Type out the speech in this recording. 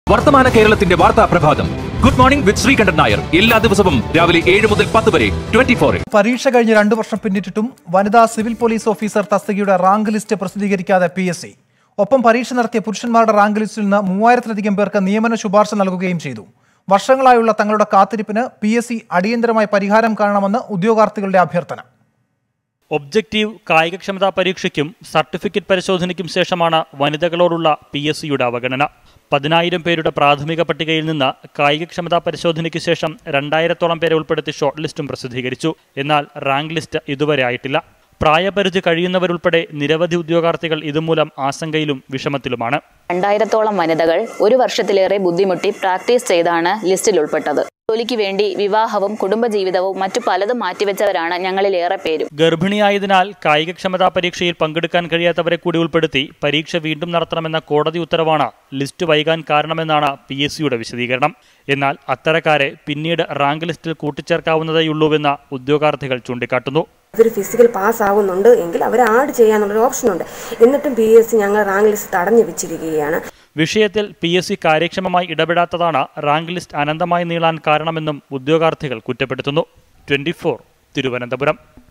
വർത്തമാന കേരളത്തിന്റെ വാർത്താ പ്രഭാതം good morning with Sreekandan Nair എല്ലാ ദിവസവും രാവിലെ ഏഴ് മുതൽ പത്ത് വരെ ട്വന്റി ഫോറിൽ പരീക്ഷ കഴിഞ്ഞ് രണ്ടു വർഷം പിന്നിട്ടിട്ടും വനിതാ സിവിൽ പോലീസ് ഓഫീസർ തസ്തികയുടെ റാങ്ക് ലിസ്റ്റ് പ്രസിദ്ധീകരിക്കാതെ പി എസ് സി ഒപ്പം പരീക്ഷ നടത്തിയ പുരുഷന്മാരുടെ റാങ്ക് ലിസ്റ്റിൽ നിന്ന് മൂവായിരത്തിലധികം പേർക്ക് നിയമന ശുപാർശ നൽകുകയും ചെയ്തു വർഷങ്ങളായുള്ള തങ്ങളുടെ കാത്തിരിപ്പിന് പി എസ് സി അടിയന്തരമായി പരിഹാരം കാണണമെന്ന് ഉദ്യോഗാർത്ഥികളുടെ അഭ്യർത്ഥന ഒബ്ജക്റ്റീവ് കായികക്ഷമതാ പരീക്ഷയ്ക്കും സർട്ടിഫിക്കറ്റ് പരിശോധനയ്ക്കും ശേഷമാണ് വനിതകളോടുള്ള പി എസ് സിയുടെ അവഗണന പതിനായിരം പേരുടെ പ്രാഥമിക പട്ടികയിൽ നിന്ന് കായികക്ഷമതാ പരിശോധനയ്ക്ക് ശേഷം രണ്ടായിരത്തോളം പേരെ ഉൾപ്പെടുത്തി ഷോർട്ട് ലിസ്റ്റും പ്രസിദ്ധീകരിച്ചു എന്നാൽ റാങ്ക് ലിസ്റ്റ് ഇതുവരെ ആയിട്ടില്ല പ്രായപരിധി കഴിയുന്നവരുൾപ്പെടെ നിരവധി ഉദ്യോഗാർത്ഥികൾ ഇതുമൂലം ആശങ്കയിലും വിഷമത്തിലുമാണ് രണ്ടായിരത്തോളം വനിതകൾ ഒരു വർഷത്തിലേറെ ബുദ്ധിമുട്ടി പ്രാക്ടീസ് ചെയ്താണ് ലിസ്റ്റിൽ ഉൾപ്പെട്ടത് ജോലിക്ക് വേണ്ടി വിവാഹവും കുടുംബജീവിതവും മറ്റു പലതും മാറ്റിവെച്ചവരാണ് ഞങ്ങളിലേറെ പേരും ഗർഭിണിയായതിനാൽ കായികക്ഷമതാ പരീക്ഷയിൽ പങ്കെടുക്കാൻ കഴിയാത്തവരെ കൂടി ഉൾപ്പെടുത്തി പരീക്ഷ വീണ്ടും നടത്തണമെന്ന കോടതി ഉത്തരവാണ് ലിസ്റ്റ് വൈകാൻ കാരണമെന്നാണ് പി എസ് സിയുടെ വിശദീകരണം എന്നാൽ അത്തരക്കാരെ പിന്നീട് റാങ്ക് ലിസ്റ്റിൽ കൂട്ടിച്ചേർക്കാവുന്നതേയുള്ളൂവെന്ന് ഉദ്യോഗാർത്ഥികൾ ചൂണ്ടിക്കാട്ടുന്നു ഇവർ ഫിസിക്കൽ പാസ് ആവുന്നുണ്ട് എങ്കിൽ അവർ ആഡ് ചെയ്യാന്നുള്ളൊരു ഓപ്ഷനുണ്ട് എന്നിട്ടും പി എസ് സി ഞങ്ങൾ റാങ്ക് ലിസ്റ്റ് തടഞ്ഞു വെച്ചിരിക്കുകയാണ് വിഷയത്തിൽ പി എസ് സി കാര്യക്ഷമമായി ഇടപെടാത്തതാണ് റാങ്ക് ലിസ്റ്റ് അനന്തമായി നീളാൻ കാരണമെന്നും ഉദ്യോഗാർത്ഥികൾ കുറ്റപ്പെടുത്തുന്നു ട്വന്റി തിരുവനന്തപുരം